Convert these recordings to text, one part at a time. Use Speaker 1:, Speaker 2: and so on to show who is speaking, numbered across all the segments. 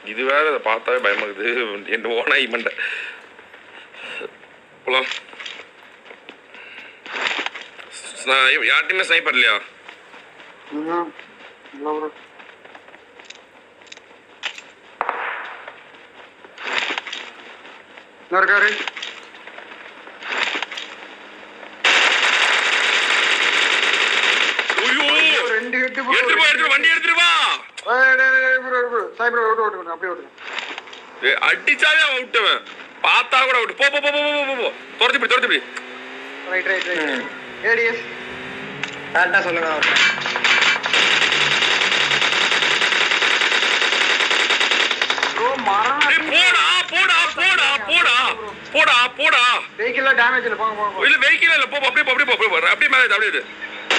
Speaker 1: இது வேற அதை பார்த்தாவே பயமாகுது என் ஓனா இமண்ட போலாம் நான் யார்ட்டையுமே ஸ்னைப்பர் இல்லையா
Speaker 2: ம் இல்லை ப்ரோ இன்னும் இருக்காரு
Speaker 1: ஐயோ
Speaker 2: ரெண்டு ஹெட்டு ப்ரோ
Speaker 1: எடுத்துட்டு போ எடுத்துட்டு போ, வண்டி எடுத்துட்டு வா
Speaker 2: ப்ரோ ப்ரோ சாய் ப்ரோ ஓட்டு ஓட்டு அப்படியே ஓட்டு
Speaker 1: ஏய், அடிச்சாவே அவன் விட்டுவன் பார்த்தா கூட விட்டு போ போ போ போ போ, போ போ துரத்தி போய் துரத்தி போய்
Speaker 2: ரைட் ரைட் ரைட்
Speaker 3: ம்.
Speaker 2: ஏடிஎஸ்
Speaker 3: கரெக்டாக சொல்லுங்க
Speaker 2: ப்ரோ மரம்
Speaker 1: ஏய், போடா போடா போடா போடா போடா போடா
Speaker 2: வெஹிக்கிள்லாம் டேமேஜ் இல்லை போங்க போங்க
Speaker 1: இல்ல வெஹிக்கிள் இல்ல போ போ, அப்படியே போ, அப்படியே போ, அப்படியே போ அப்படியே மேலே அப்படியே இரு.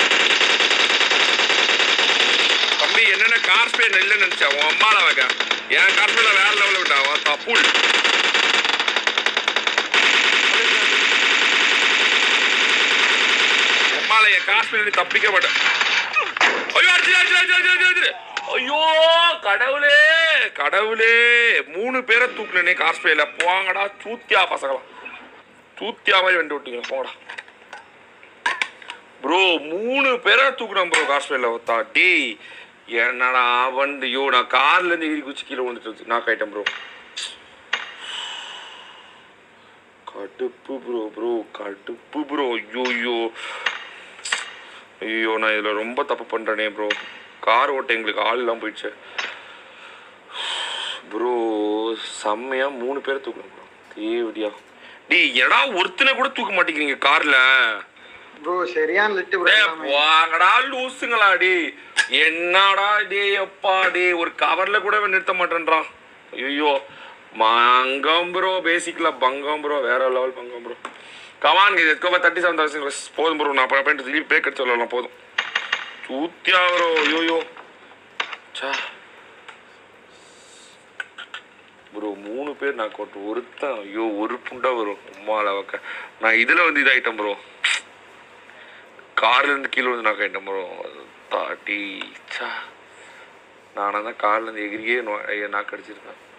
Speaker 1: தம்பி என்னென்ன கார் ஸ்பே இல்லைன்னு நினைச்சா உன் அம்மால வைக்க என் கார் ஸ்பேல வேற லெவலில் விட்டா அவன் தப்புள் அம்மால என் கார் ஸ்பே தப்பிக்க மாட்டேன் ஐயோ அடிச்சு அடிச்சு அடிச்சு அடிச்சு அடிச்சு அடிச்சு ஐயோ கடவுளே கடவுளே மூணு பேரை தூக்குனே கார் ஸ்பேல போங்கடா சூத்தியா பசங்களா தூத்தியா மாதிரி வண்டி விட்டீங்க போங்கடா ப்ரோ மூணு பேரை தூக்குறேன் ப்ரோ காஸ்பிட்டலில் ஒத்தா டேய் என்னடா வண்டி ஐயோ நான் கார்ல இருந்து ஏறி குச்சி கீழே விழுந்துட்டு நான் கைட்டேன் ப்ரோ கடுப்பு ப்ரோ ப்ரோ கடுப்பு ப்ரோ ஐயோ ஐயோ ஐயோ நான் இதில் ரொம்ப தப்பு பண்ணுறேனே ப்ரோ கார் ஓட்ட எங்களுக்கு ஆள் இல்லாமல் போயிடுச்சு ப்ரோ செம்மையா மூணு பேரை தூக்கணும் ப்ரோ தேவடியா டேய் என்னடா ஒருத்தனை கூட தூக்க மாட்டேங்கிறீங்க கார்ல
Speaker 2: ப்ரோ சரியான லிட்டு ப்ரோ
Speaker 1: டேய் வாங்கடா லூசுங்களா டேய் என்னடா டேய் அப்பா டேய் ஒரு கவர்ல கூட இவன் நிறுத்த மாட்டேன்றான் ஐயோ மங்கம் ப்ரோ பேசிக்கல பங்கம் ப்ரோ வேற லெவல் பங்கம் ப்ரோ கமான் எதுக்கோ தேர்ட்டி செவன் தௌசண்ட் போதும் ப்ரோ நான் அப்புறம் திருப்பி பே கட்டு சொல்லலாம் போதும் சூத்தியா ப்ரோ ஐயோயோ சா ப்ரோ மூணு பேர் நான் கொட்டு ஒருத்தன் ஐயோ ஒரு புண்டா வரும் உம்மால வைக்க நான் இதுல வந்து இதாயிட்டேன் ப்ரோ கார்ல இருந்து கீழே வந்து நான் கேட்டேன் ப்ரோ தாட்டி சா நானா தான் கார்ல இருந்து எகிரியே நோ- ஐயா, நாக்கு அடிச்சிருக்கேன்